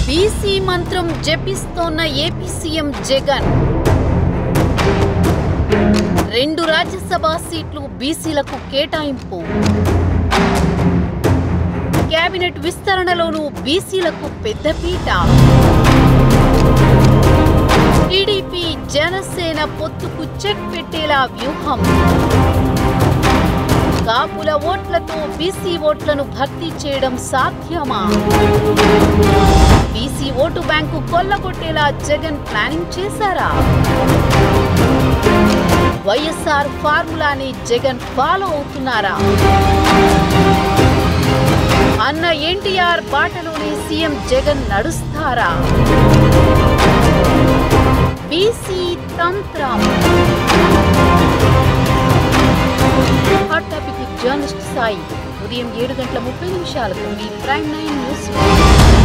BC మంత్రం జపిస్తోన్న AP CM Jagan రెండు రాజ్యసభ సీట్లు బీసీలకు కేటాయింపు కేబినెట్ విస్తరణలోనూ బీసీలకు పెద్దపీట టీడీపీ జనసేన పొత్తుకు చెక్ పెట్టేలా వ్యూహం కాపుల ఓట్లతో బీసీ ఓట్లను భర్తీ చేయడం సాధ్యమా బీసీ ఓటు బ్యాంకు కొల్లగొట్టేలా జగన్ ప్లానింగ్ చేశారా వైఎస్ఆర్ ఫార్ములాని జగన్ ఫాలో అవుతున్నారా అన్న ఎన్టీఆర్ బాటలోనే సీఎం జగన్ నడుస్తారా బీసీ తంత్రం hot topic with journalist Sai ఉదయం ఏడు గంటల ముప్పై నిమిషాలకు మీ ప్రైమ్ నైన్ న్యూస్